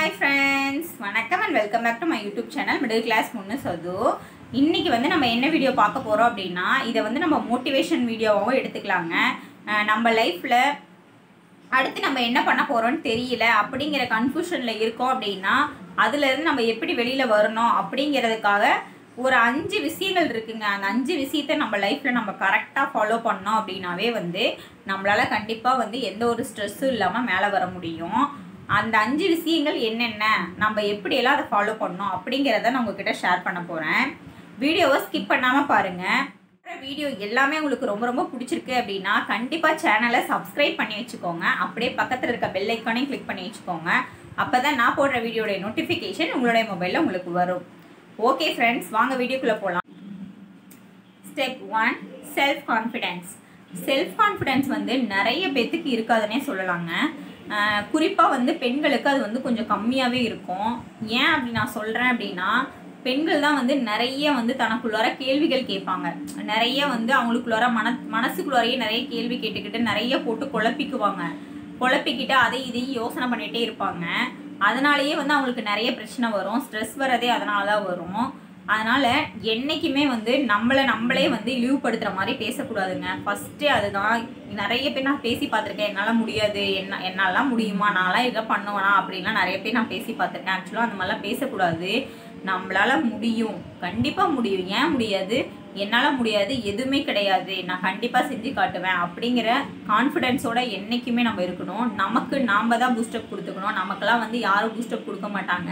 hi friends வணக்கம் and welcome back to my YouTube channel middle class முன்னு சது இன்னைக்கு வந்து நம்ம என்ன வீடியோ பார்க்க போகிறோம் அப்படின்னா இதை வந்து நம்ம மோட்டிவேஷன் வீடியோவாகவும் எடுத்துக்கலாங்க அஹ் நம்ம லைஃப்பில் அடுத்து நம்ம என்ன பண்ண போகிறோம்னு தெரியல அப்படிங்கிற கன்ஃபியூஷனில் இருக்கோம் அப்படின்னா அதுலேருந்து நம்ம எப்படி வெளியில் வரணும் அப்படிங்கிறதுக்காக ஒரு அஞ்சு விஷயங்கள் இருக்குங்க அந்த அஞ்சு விஷயத்த நம்ம லைஃப்பில் நம்ம கரெக்டாக ஃபாலோ பண்ணோம் அப்படின்னாவே வந்து நம்மளால் கண்டிப்பாக வந்து எந்த ஒரு ஸ்ட்ரெஸ்ஸும் இல்லாமல் மேலே வர முடியும் அந்த அஞ்சு விஷயங்கள் என்னென்ன நம்ம எப்படியெல்லாம் அதை ஃபாலோ பண்ணோம் அப்படிங்கிறத நான் உங்ககிட்ட ஷேர் பண்ண போகிறேன் வீடியோவை ஸ்கிப் பண்ணாமல் பாருங்கள் வீடியோ எல்லாமே உங்களுக்கு ரொம்ப ரொம்ப பிடிச்சிருக்கு அப்படின்னா கண்டிப்பாக சேனலை சப்ஸ்கிரைப் பண்ணி வச்சுக்கோங்க அப்படியே பக்கத்தில் இருக்க பெல் ஐக்கானையும் கிளிக் பண்ணி வச்சுக்கோங்க அப்போ தான் நான் போடுற வீடியோடைய நோட்டிஃபிகேஷன் உங்களுடைய மொபைலில் உங்களுக்கு வரும் ஓகே ஃப்ரெண்ட்ஸ் வாங்க வீடியோக்குள்ளே போகலாம் step one self confidence self confidence வந்து நிறைய பேத்துக்கு இருக்காதுன்னே சொல்லலாங்க குறிப்பாக வந்து பெண்களுக்கு அது வந்து கொஞ்சம் கம்மியாகவே இருக்கும் ஏன் அப்படி நான் சொல்கிறேன் அப்படின்னா பெண்கள் தான் வந்து நிறைய வந்து தனக்குள்ளார கேள்விகள் கேட்பாங்க நிறைய வந்து அவங்களுக்குள்ளார மன மனசுக்குள்ளாரையே நிறைய கேள்வி கேட்டுக்கிட்டு நிறைய போட்டு குழப்பிக்குவாங்க குழப்பிக்கிட்டு அதை இதையும் யோசனை பண்ணிகிட்டே இருப்பாங்க அதனாலேயே வந்து அவங்களுக்கு நிறைய பிரச்சனை வரும் ஸ்ட்ரெஸ் வரதே அதனால தான் வரும் அதனால் என்றைக்குமே வந்து நம்மளை நம்மளே வந்து இழிவுபடுத்துகிற மாதிரி பேசக்கூடாதுங்க ஃபஸ்ட்டு அதுதான் நிறைய பேர் நான் பேசி பார்த்துருக்கேன் என்னால் முடியாது என்ன என்னாலாம் முடியுமா நான்லாம் இதை பண்ணுவேனா அப்படின்லாம் நிறைய பேர் நான் பேசி பார்த்துருக்கேன் ஆக்சுவலாக அந்த மாதிரிலாம் பேசக்கூடாது நம்மளால் முடியும் கண்டிப்பாக முடியும் ஏன் முடியாது என்னால் முடியாது எதுவுமே கிடையாது நான் கண்டிப்பாக செஞ்சு காட்டுவேன் அப்படிங்கிற கான்ஃபிடென்ஸோட என்றைக்குமே நம்ம இருக்கணும் நமக்கு நாம் தான் பூஸ்டப் கொடுத்துக்கணும் நமக்கெல்லாம் வந்து யாரும் பூஸ்டப் கொடுக்க மாட்டாங்க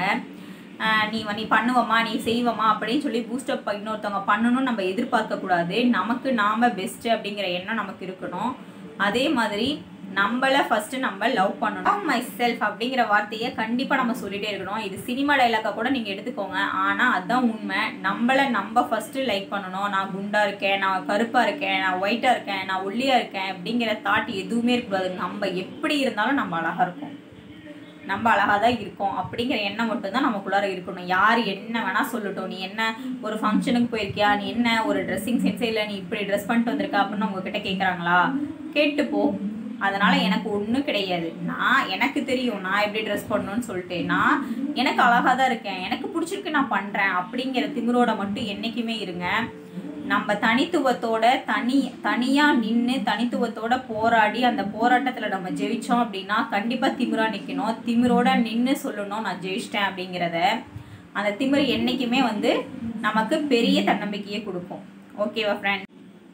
நீ நீ பண்ணுவமா நீ செய்வமா அப்படின்னு சொல்லி பூஸ்டப் இன்னொருத்தவங்க பண்ணணும்னு நம்ம எதிர்பார்க்கக்கூடாது நமக்கு நாம் பெஸ்ட்டு அப்படிங்கிற எண்ணம் நமக்கு இருக்கணும் அதே மாதிரி நம்மளை ஃபஸ்ட்டு நம்ம லவ் பண்ணணும் மை செல்ஃப் அப்படிங்கிற வார்த்தையை கண்டிப்பாக நம்ம சொல்லிகிட்டே இருக்கணும் இது சினிமா டைலாக்காக கூட நீங்கள் எடுத்துக்கோங்க ஆனால் அதுதான் உண்மை நம்மளை நம்ம ஃபஸ்ட்டு லைக் பண்ணணும் நான் குண்டாக இருக்கேன் நான் கருப்பாக இருக்கேன் நான் ஒயிட்டாக இருக்கேன் நான் ஒல்லியாக இருக்கேன் அப்படிங்கிற தாட் எதுவுமே இருக்கக்கூடாது நம்ம எப்படி இருந்தாலும் நம்ம அழகாக இருக்கும் நம்ம அழகாக தான் இருக்கோம் அப்படிங்கிற எண்ணம் மட்டும்தான் நமக்குள்ளார இருக்கணும் யார் என்ன வேணால் சொல்லட்டும் நீ என்ன ஒரு ஃபங்க்ஷனுக்கு போயிருக்கியா நீ என்ன ஒரு ட்ரெஸ்ஸிங் சென்ஸே இல்லை நீ இப்படி ட்ரெஸ் பண்ணிட்டு வந்திருக்கா அப்படின்னு உங்ககிட்ட கேட்குறாங்களா கேட்டு போ அதனால எனக்கு ஒன்றும் கிடையாது நான் எனக்கு தெரியும் நான் எப்படி ட்ரெஸ் பண்ணணும்னு சொல்லிட்டு நான் எனக்கு அழகாக தான் இருக்கேன் எனக்கு பிடிச்சிருக்கு நான் பண்ணுறேன் அப்படிங்கிற திமிரோட மட்டும் என்றைக்குமே இருங்க நம்ம தனித்துவத்தோட தனி தனியாக நின்று தனித்துவத்தோட போராடி அந்த போராட்டத்தில் நம்ம ஜெயித்தோம் அப்படின்னா கண்டிப்பாக திமிரா நிற்கணும் திமிரோட நின்று சொல்லணும் நான் ஜெயிச்சிட்டேன் அப்படிங்கிறத அந்த திமிர் என்றைக்குமே வந்து நமக்கு பெரிய தன்னம்பிக்கையை கொடுக்கும் ஓகேவா friend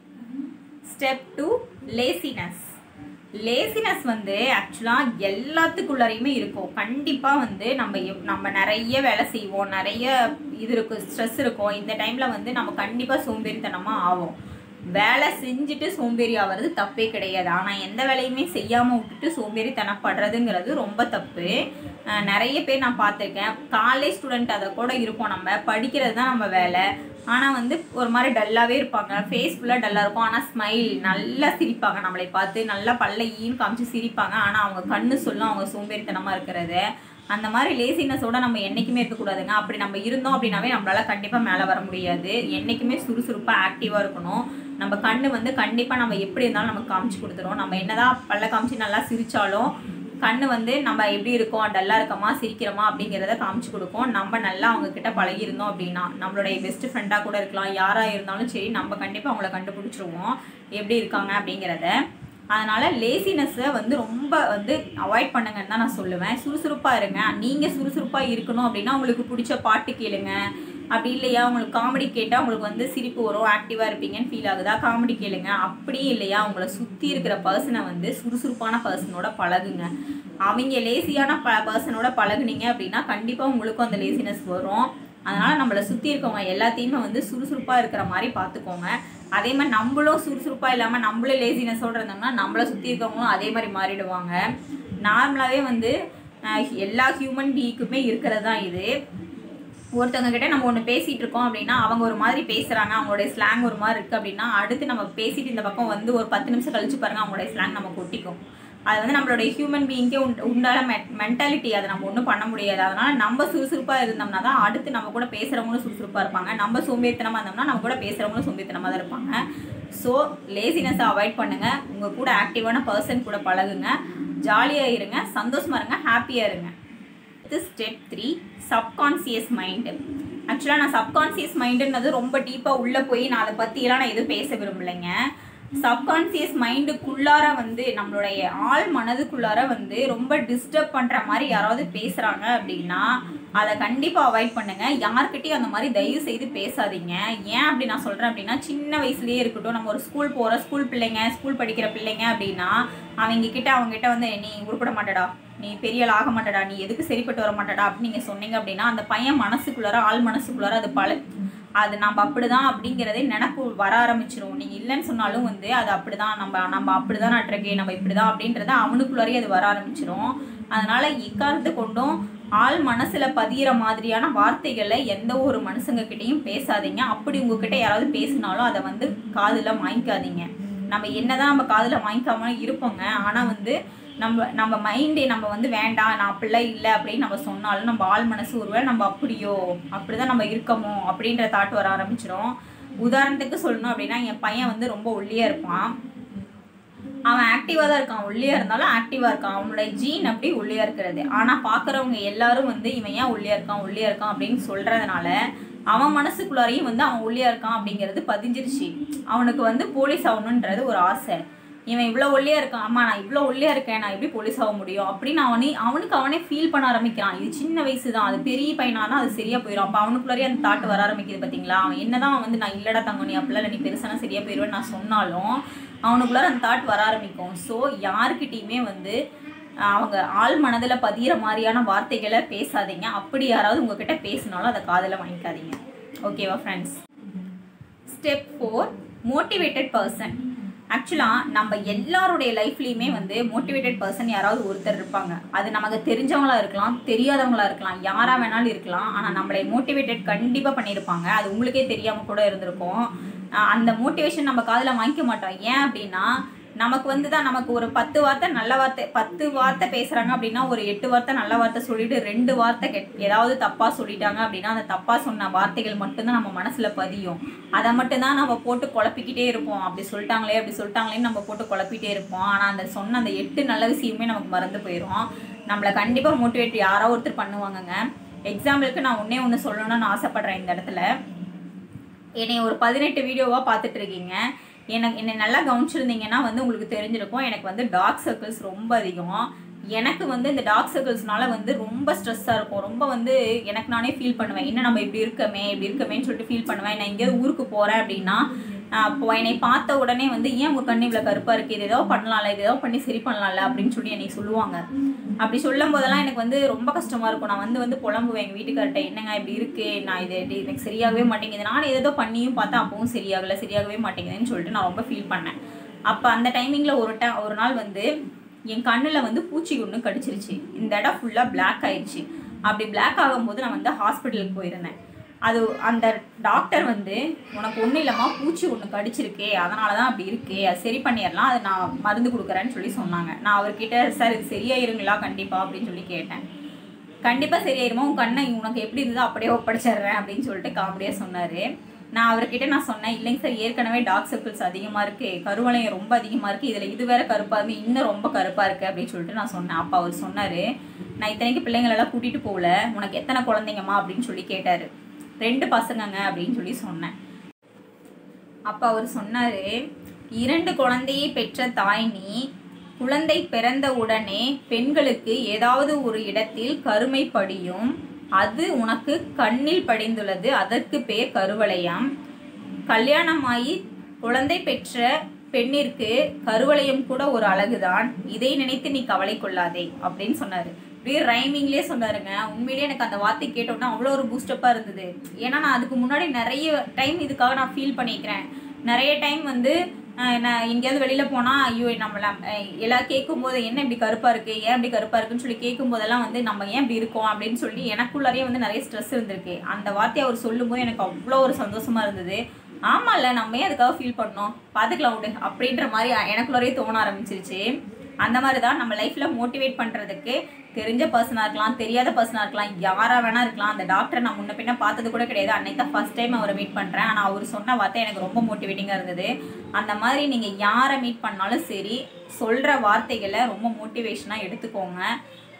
step two laziness laziness வந்து ஆக்சுவலாக எல்லாத்துக்குள்ளாரையுமே இருக்கும் கண்டிப்பாக வந்து நம்ம எப் நம்ம நிறைய வேலை செய்வோம் நிறைய இது இருக்கும் ஸ்ட்ரெஸ் இருக்கும் இந்த டைமில் வந்து நம்ம கண்டிப்பாக சோம்பேறித்தனமாக ஆகும் வேலை செஞ்சுட்டு சோம்பேறி ஆகிறது தப்பே கிடையாது ஆனால் எந்த வேலையுமே செய்யாமல் விட்டுட்டு சோம்பேறித்தனப்படுறதுங்கிறது ரொம்ப தப்பு நிறைய பேர் நான் பார்த்துருக்கேன் காலேஜ் ஸ்டூடெண்ட் அதை கூட இருப்போம் நம்ம படிக்கிறது தான் நம்ம வேலை ஆனால் வந்து ஒரு மாதிரி டல்லாகவே இருப்பாங்க ஃபேஸ் ஃபுல்லாக டல்லாக இருக்கும் ஆனால் ஸ்மைல் நல்லா சிரிப்பாங்க நம்மளை பார்த்து நல்லா பல்ல ஈன்னு காமிச்சு சிரிப்பாங்க ஆனால் அவங்க கண்ணு சொல்லும் அவங்க சோம்பேறித்தனமாக இருக்கிறத அந்த மாதிரி லேசினஸோட நம்ம என்றைக்குமே இருக்கக்கூடாதுங்க அப்படி நம்ம இருந்தோம் அப்படின்னாவே நம்மளால் கண்டிப்பாக மேலே வர முடியாது என்றைக்குமே சுறுசுறுப்பாக ஆக்டிவாக இருக்கணும் நம்ம கண்ணு வந்து கண்டிப்பாக நம்ம எப்படி இருந்தாலும் நமக்கு காமிச்சு கொடுத்துரும் நம்ம என்னதான் பல்ல காமிச்சு நல்லா சிரித்தாலும் கண்ணு வந்து நம்ம எப்படி இருக்கோம் டல்லாக இருக்கோமா சிரிக்கிறோமா அப்படிங்கிறத காமிச்சு கொடுக்கும் நம்ம நல்லா அவங்க கிட்ட பழகிருந்தோம் அப்படின்னா நம்மளுடைய பெஸ்ட் ஃப்ரெண்டாக கூட இருக்கலாம் யாராக இருந்தாலும் சரி நம்ம கண்டிப்பாக அவங்கள கண்டுபிடிச்சிருவோம் எப்படி இருக்காங்க அப்படிங்கிறத அதனால் லேசினஸ்ஸை வந்து ரொம்ப வந்து அவாய்ட் பண்ணுங்கன்னு தான் நான் சொல்லுவேன் சுறுசுறுப்பாக இருங்க நீங்கள் சுறுசுறுப்பாக இருக்கணும் அப்படின்னா உங்களுக்கு பிடிச்ச பாட்டு கேளுங்க அப்படி இல்லையா உங்களுக்கு காமெடி கேட்டால் உங்களுக்கு வந்து சிரிப்பு வரும் ஆக்டிவாக இருப்பீங்கன்னு ஃபீல் ஆகுதா காமெடி கேளுங்க அப்படியே இல்லையா உங்களை சுற்றி இருக்கிற பர்சனை வந்து சுறுசுறுப்பான பர்சனோட பழகுங்க அவங்க லேசியான ப பர்சனோட பழகுனீங்க அப்படின்னா கண்டிப்பாக உங்களுக்கும் அந்த லேசினஸ் வரும் அதனால் நம்மளை சுற்றி இருக்கவங்க எல்லாத்தையுமே வந்து சுறுசுறுப்பாக இருக்கிற மாதிரி பார்த்துக்கோங்க அதே மாதிரி நம்மளும் சுறுசுறுப்பாக இல்லாமல் நம்மளும் லேசினஸோடு இருந்தோம்னா நம்மளை சுற்றி இருக்கவங்களும் அதே மாதிரி மாறிடுவாங்க நார்மலாகவே வந்து எல்லா ஹியூமன் பீக்குமே இருக்கிறது தான் இது ஒருத்தவங்க கிட்ட நம்ம ஒன்று பேசிகிட்டு இருக்கோம் அப்படின்னா அவங்க ஒரு மாதிரி பேசுகிறாங்க அவங்களுடைய ஸ்லாங் ஒரு மாதிரி இருக்குது அப்படின்னா அடுத்து நம்ம பேசிட்டு இந்த பக்கம் வந்து ஒரு பத்து நிமிஷம் கழிச்சு பாருங்கள் அவங்களுடைய ஸ்லாங் நம்ம கொட்டிக்கும் அது வந்து நம்மளுடைய ஹியூமன் பீயிங்கே உண்டு உண்டான மெ மென்டாலிட்டி அதை நம்ம ஒன்றும் பண்ண முடியாது அதனால் நம்ம சுறுசுறுப்பாக இருந்தோம்னா தான் அடுத்து நம்ம கூட பேசுகிறவங்களும் சுறுசுறுப்பாக இருப்பாங்க நம்ம சோம்பேறித்தனமாக இருந்தோம்னா நம்ம கூட பேசுகிறவங்களும் சோம்பேறித்தனமாக தான் இருப்பாங்க ஸோ லேசினஸை அவாய்ட் பண்ணுங்கள் உங்கள் கூட ஆக்டிவான பர்சன் கூட பழகுங்க ஜாலியாக இருங்க சந்தோஷமாக இருங்க ஹாப்பியாக இருங்க அடுத்து ஸ்டெப் த்ரீ சப்கான்சியஸ் மைண்டு ஆக்சுவலாக நான் சப்கான்சியஸ் மைண்டுன்றது ரொம்ப டீப்பாக உள்ளே போய் நான் அதை பற்றியெல்லாம் நான் எதுவும் பேச விரும்பலைங்க சப்கான்சியஸ் மைண்டுக்குள்ளார வந்து நம்மளுடைய ஆள் மனதுக்குள்ளார வந்து ரொம்ப டிஸ்டர்ப் பண்ணுற மாதிரி யாராவது பேசுகிறாங்க அப்படின்னா அதை கண்டிப்பாக அவாய்ட் பண்ணுங்க யார்கிட்டயும் அந்த மாதிரி தயவு செய்து பேசாதீங்க ஏன் அப்படி நான் சொல்கிறேன் அப்படின்னா சின்ன வயசுலேயே இருக்கட்டும் நம்ம ஒரு ஸ்கூல் போகிற ஸ்கூல் பிள்ளைங்க ஸ்கூல் படிக்கிற பிள்ளைங்க அப்படின்னா அவங்க கிட்ட அவங்க கிட்ட வந்து நீ உருப்பட மாட்டடா நீ பெரிய ஆள் ஆக மாட்டடா நீ எதுக்கு சரிப்பட்டு வர மாட்டடா அப்படின்னு நீங்கள் சொன்னீங்க அப்படின்னா அந்த பையன் மனசுக்குள்ளார ஆள் மனசுக்குள்ளார அது பல அது நம்ம அப்படிதான் அப்படிங்கிறதே நினப்பு வர ஆரம்பிச்சிரும் நீங்கள் இல்லைன்னு சொன்னாலும் வந்து அது அப்படிதான் நம்ம நம்ம அப்படிதான் நட்டுருக்கே நம்ம இப்படிதான் அப்படின்றத அவனுக்குள்ளாரே அது வர ஆரம்பிச்சிரும் அதனால இக்காரத்து கொண்டும் ஆள் மனசுல பதியிற மாதிரியான வார்த்தைகளை எந்த ஒரு மனுஷங்க கிட்டயும் பேசாதீங்க அப்படி உங்ககிட்ட யாராவது பேசினாலும் அதை வந்து காதுல வாங்கிக்காதீங்க நம்ம என்னதான் நம்ம காதுல வாங்கிக்காம இருப்போங்க ஆனா வந்து நம்ம நம்ம மைண்டே நம்ம வந்து வேண்டாம் நான் அப்படிலாம் இல்லை அப்படின்னு நம்ம சொன்னாலும் நம்ம ஆள் மனசு ஒருவேளை நம்ம அப்படியோ அப்படிதான் நம்ம இருக்கமோ அப்படின்ற தாட் வர ஆரம்பிச்சிடும் உதாரணத்துக்கு சொல்லணும் அப்படின்னா என் பையன் வந்து ரொம்ப ஒல்லியா இருப்பான் அவன் ஆக்டிவாக தான் இருக்கான் ஒல்லியா இருந்தாலும் ஆக்டிவாக இருக்கான் அவனோட ஜீன் அப்படி ஒல்லியா இருக்கிறது ஆனால் பார்க்குறவங்க எல்லாரும் வந்து இவன் ஏன் ஒல்லியா இருக்கான் ஒல்லியா இருக்கான் அப்படின்னு சொல்றதுனால அவன் மனசுக்குள்ளாரையும் வந்து அவன் ஒல்லியா இருக்கான் அப்படிங்கிறது பதிஞ்சிருச்சு அவனுக்கு வந்து போலீஸ் ஆகணுன்றது ஒரு ஆசை இவன் இவ்வளோ ஒல்லியா இருக்கான் அம்மா நான் இவ்வளோ ஒல்லியா இருக்கேன் நான் எப்படி போலீஸ் ஆக முடியும் அப்படின்னு அவனே அவனுக்கு அவனே ஃபீல் பண்ண ஆரம்பிக்கிறான் இது சின்ன வயசு தான் அது பெரிய பையனானா அது சரியா போயிடும் அப்போ அவனுக்குள்ளாரே அந்த தாட் வர ஆரம்பிக்குது பார்த்தீங்களா அவன் என்னதான் வந்து நான் இல்லடா தங்க நீ அப்படிலாம் இல்லை, நீ பெருசானா சரியா போயிடுவேன்னு நான் சொன்னாலும் அவனுக்குள்ளார அந்த தாட் வர ஆரம்பிக்கும் ஸோ யாருக்கிட்டேயுமே வந்து அஹ், அவங்க ஆள் மனதில் பதியிற மாதிரியான வார்த்தைகளை பேசாதீங்க அப்படி யாராவது உங்ககிட்ட பேசினாலும் அதை காதில் வாங்கிக்காதீங்க ஓகேவா friends step four motivated person ஆக்சுவலாக நம்ம எல்லாருடைய லைஃப்லேயுமே வந்து மோட்டிவேட்டட் பர்சன் யாராவது ஒருத்தர் இருப்பாங்க அது நமக்கு தெரிஞ்சவங்களா இருக்கலாம் தெரியாதவங்களா இருக்கலாம் யாரா வேணாலும் இருக்கலாம் ஆனால் நம்மளை மோட்டிவேட்டட் கண்டிப்பாக பண்ணியிருப்பாங்க அது உங்களுக்கே தெரியாமல் கூட இருந்திருக்கும் அஹ் அந்த மோட்டிவேஷன் நம்ம காதில் வாங்கிக்க மாட்டோம் ஏன் அப்படின்னா நமக்கு வந்து தான் நமக்கு ஒரு பத்து வார்த்தை நல்ல வார்த்தை பத்து வார்த்தை பேசுகிறாங்க அப்படின்னா ஒரு எட்டு வார்த்தை நல்ல வார்த்தை சொல்லிட்டு ரெண்டு வார்த்தை கெட் ஏதாவது தப்பாக சொல்லிட்டாங்க அப்படின்னா அந்த தப்பாக சொன்ன வார்த்தைகள் மட்டும்தான் நம்ம மனசில் பதியும் அதை மட்டும்தான் நம்ம போட்டு குழப்பிக்கிட்டே இருப்போம் அப்படி சொல்லிட்டாங்களே அப்படி சொல்லிட்டாங்களேன்னு நம்ம போட்டு குழப்பிட்டே இருப்போம் ஆனால் அந்த சொன்ன அந்த எட்டு நல்ல விஷயமே நமக்கு மறந்து போயிடும் நம்மளை கண்டிப்பாக மோட்டிவேட் யாரோ ஒருத்தர் பண்ணுவாங்கங்க எக்ஸாம்பிளுக்கு நான் ஒன்றே ஒன்று சொல்லணும்னு நான் ஆசைப்பட்றேன் இந்த இடத்துல என்னை ஒரு பதினெட்டு வீடியோவாக பார்த்துட்டு இருக்கீங்க எனக்கு என்னை நல்லா கவனிச்சிருந்தீங்கன்னா வந்து உங்களுக்கு தெரிஞ்சிருக்கும் எனக்கு வந்து டார்க் சர்க்கிள்ஸ் ரொம்ப அதிகம் எனக்கு வந்து இந்த டார்க் சர்க்கிள்ஸ்னால வந்து ரொம்ப ஸ்ட்ரெஸ்ஸாக இருக்கும் ரொம்ப வந்து எனக்கு நானே ஃபீல் பண்ணுவேன் என்ன நம்ம இப்படி இருக்கமே இப்படி இருக்கமேன்னு சொல்லிட்டு ஃபீல் பண்ணுவேன் நான் எங்கேயாவது ஊருக்கு போகிறேன் அப்படின்னா ஆஹ் அப்போ என்னை பார்த்த உடனே வந்து ஏன் உங்கள் கண்ணு இவ்வளோ கருப்பாக இருக்குது இது ஏதோ பண்ணலாம்ல இது ஏதோ பண்ணி சரி பண்ணலாம்ல அப்படின்னு சொல்லி என்னை சொல்லுவாங்க அப்படி சொல்லும் போதெல்லாம் எனக்கு வந்து ரொம்ப கஷ்டமாக இருக்கும் நான் வந்து வந்து புலம்புவேன் எங்கள் வீட்டுக்கார்ட்ட என்னங்க இப்படி இருக்கு நான் இது இது எனக்கு சரியாகவே மாட்டேங்குது நான் ஏதோ பண்ணியும் பார்த்தா அப்பவும் சரியாகல சரியாகவே மாட்டேங்குதுன்னு சொல்லிட்டு நான் ரொம்ப ஃபீல் பண்ணேன் அப்போ அந்த டைமிங்கில் ஒரு டைம் ஒரு நாள் வந்து என் கண்ணில் வந்து பூச்சி ஒன்று கடிச்சிருச்சு இந்த இடம் ஃபுல்லாக Black ஆயிடுச்சு அப்படி Black ஆகும்போது நான் வந்து ஹாஸ்பிட்டலுக்கு போயிருந்தேன் அது அந்த டாக்டர் வந்து உனக்கு ஒன்றும் இல்லைம்மா பூச்சி ஒன்று கடிச்சிருக்கே அதனால தான் அப்படி இருக்கே அது சரி பண்ணிடலாம் அது நான் மருந்து கொடுக்குறேன்னு சொல்லி சொன்னாங்க நான் அவர்கிட்ட சார் இது சரியாயிருங்களா கண்டிப்பாக அப்படின்னு சொல்லி கேட்டேன் கண்டிப்பாக சரியாயிருமா உன் கண்ணை உனக்கு எப்படி இருந்ததோ அப்படியே ஒப்படைச்சிடுறேன் அப்படின்னு சொல்லிட்டு காமெடியாக சொன்னார் நான் அவர்கிட்ட நான் சொன்னேன் இல்லைங்க சார் ஏற்கனவே டார்க் சர்க்கிள்ஸ் அதிகமாக இருக்குது கருவளையம் ரொம்ப அதிகமாக இருக்குது இதில் இது வேற கருப்பாக இருந்து இன்னும் ரொம்ப கருப்பாக இருக்குது அப்படின்னு சொல்லிட்டு நான் சொன்னேன் அப்போ அவர் சொன்னார் நான் இத்தனைக்கு பிள்ளைங்களெல்லாம் கூட்டிகிட்டு போகல உனக்கு எத்தனை குழந்தைங்கம்மா அப்படின்னு சொல்லி கேட்டார் ரெண்டு பசங்கங்க அப்படின்னு சொல்லி சொன்னேன் அப்போ அவர் சொன்னார் இரண்டு குழந்தையை பெற்ற தாய் நீ குழந்தை பிறந்த உடனே பெண்களுக்கு ஏதாவது ஒரு இடத்தில் கருமை படியும் அது உனக்கு கண்ணில் படிந்துள்ளது அதற்கு பேர் கருவளையம் கல்யாணமாகி குழந்தை பெற்ற பெண்ணிற்கு கருவளையம் கூட ஒரு அழகுதான் இதை நினைத்து நீ கவலை கொள்ளாதே அப்படின்னு சொன்னாரு அப்படியே ரைமிங்லேயே சொன்னாருங்க உண்மையிலேயே எனக்கு அந்த வார்த்தை கேட்டோன்னா அவ்வளோ ஒரு பூஸ்டப்பாக இருந்தது ஏன்னா நான் அதுக்கு முன்னாடி நிறைய டைம் இதுக்காக நான் ஃபீல் பண்ணிக்கிறேன் நிறைய டைம் வந்து அஹ், நான் எங்கேயாவது வெளியில் போனால் ஐயோ நம்மள அஹ், எல்லாம் கேட்கும்போது என்ன இப்படி கருப்பாக இருக்குது ஏன் இப்படி கருப்பாக இருக்குன்னு சொல்லி கேட்கும் போதெல்லாம் வந்து நம்ம ஏன் இப்படி இருக்கோம் அப்படின்னு சொல்லி எனக்குள்ளாரே வந்து நிறைய ஸ்ட்ரெஸ் இருந்திருக்கு அந்த வார்த்தையை அவர் சொல்லும்போது எனக்கு அவ்வளோ ஒரு சந்தோஷமா இருந்தது ஆமாம்ல நம்ம ஏன் அதுக்காக ஃபீல் பண்ணோம் பார்த்துக்கலாம் விடு அப்படின்ற மாதிரி எனக்குள்ளரே தோண ஆரம்பிச்சிருச்சு அந்த மாதிரி தான் நம்ம லைஃப்பில் மோட்டிவேட் பண்ணுறதுக்கு தெரிஞ்ச பர்சனாக இருக்கலாம் தெரியாத பர்சனாக இருக்கலாம் யாராக வேணா இருக்கலாம் அந்த டாக்டரை நான் முன்ன பின்ன பார்த்தது கூட கிடையாது அன்னைக்கு தான் ஃபஸ்ட் டைம் அவரை மீட் பண்ணுறேன் ஆனால் அவர் சொன்ன வார்த்தை எனக்கு ரொம்ப மோட்டிவேட்டிங்காக இருந்தது அந்த மாதிரி நீங்கள் யாரை மீட் பண்ணாலும் சரி சொல்கிற வார்த்தைகளை ரொம்ப மோட்டிவேஷனாக எடுத்துக்கோங்க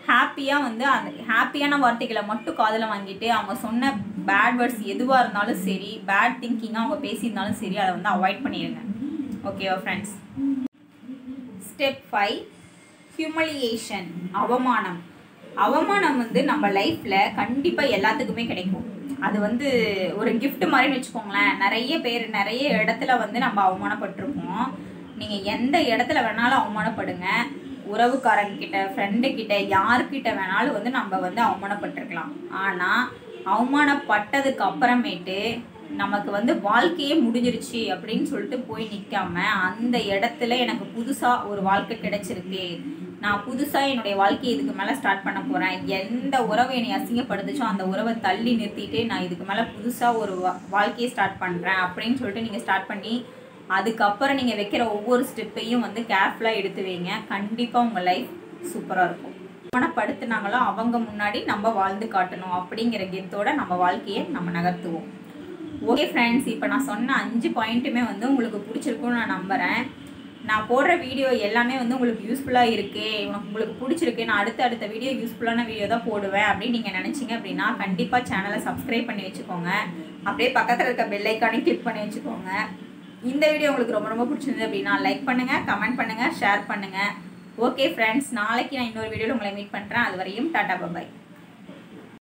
ஹாப்பியாக வந்து அந்த ஹாப்பியான வார்த்தைகளை மட்டும் காதில் வாங்கிட்டு அவங்க சொன்ன பேட் வேர்ட்ஸ் எதுவாக இருந்தாலும் சரி பேட் திங்கிங்காக அவங்க பேசியிருந்தாலும் சரி அதை வந்து அவாய்ட் பண்ணிடுங்க ஓகேவா ஃப்ரெண்ட்ஸ் ஸ்டெப் ஃபைவ் ஹியூமலியேஷன் அவமானம் அவமானம் வந்து நம்ம லைஃப்பில் கண்டிப்பாக எல்லாத்துக்குமே கிடைக்கும் அது வந்து ஒரு gift மாதிரின்னு வச்சுக்கோங்களேன் நிறைய பேர் நிறைய இடத்துல வந்து நம்ம அவமானப்பட்டிருப்போம் நீங்கள் எந்த இடத்துல வேணாலும் அவமானப்படுங்க உறவுக்காரங்க கிட்ட ஃப்ரெண்டு கிட்ட யார்கிட்ட வேணாலும் வந்து நம்ம வந்து அவமானப்பட்டிருக்கலாம் ஆனால் அவமானப்பட்டதுக்கு அப்புறமேட்டு நமக்கு வந்து வாழ்க்கையே முடிஞ்சிருச்சு அப்படின்னு சொல்லிட்டு போய் நிற்காம அந்த இடத்துல எனக்கு புதுசாக ஒரு வாழ்க்கை கிடைச்சிருக்கு நான் புதுசாக என்னுடைய வாழ்க்கையை இதுக்கு மேலே ஸ்டார்ட் பண்ண போகிறேன் எந்த உறவை என்னை அசிங்கப்படுத்துச்சோ அந்த உறவை தள்ளி நிறுத்திட்டு நான் இதுக்கு மேலே புதுசாக ஒரு வா- வாழ்க்கையை ஸ்டார்ட் பண்ணுறேன் அப்படின்னு சொல்லிட்டு நீங்கள் ஸ்டார்ட் பண்ணி அதுக்கப்புறம் நீங்கள் வைக்கிற ஒவ்வொரு ஸ்டெப்பையும் வந்து கேர்ஃபுல்லாக எடுத்து வைங்க கண்டிப்பாக உங்கள் லைஃப் சூப்பராக இருக்கும் படுத்துனாங்களோ அவங்க முன்னாடி நம்ம வாழ்ந்து காட்டணும் அப்படிங்கிற கெத்தோட நம்ம வாழ்க்கையை நம்ம நகர்த்துவோம் ஓகே ஃப்ரெண்ட்ஸ் இப்போ நான் சொன்ன அஞ்சு பாயிண்ட்டுமே வந்து உங்களுக்கு பிடிச்சிருக்கும்னு நான் நம்புகிறேன் நான் போடுற வீடியோ எல்லாமே வந்து உங்களுக்கு யூஸ்ஃபுல்லாக இருக்கு உனக்கு உங்களுக்கு பிடிச்சிருக்கு நான் அடுத்த அடுத்த வீடியோ யூஸ்ஃபுல்லான வீடியோ தான் போடுவேன் அப்படின்னு நீங்கள் நினச்சிங்க அப்படின்னா கண்டிப்பாக சேனலை சப்ஸ்கிரைப் பண்ணி வச்சுக்கோங்க அப்படியே பக்கத்தில் இருக்க பெல் ஐக்கானையும் கிளிக் பண்ணி வச்சுக்கோங்க இந்த வீடியோ உங்களுக்கு ரொம்ப ரொம்ப பிடிச்சிருந்தது அப்படின்னா லைக் பண்ணுங்கள் கமெண்ட் பண்ணுங்கள் ஷேர் பண்ணுங்கள் ஓகே ஃப்ரெண்ட்ஸ் நாளைக்கு நான் இன்னொரு வீடியோவில் உங்களை மீட் பண்ணுறேன் அது வரையும் டாடா பபாய்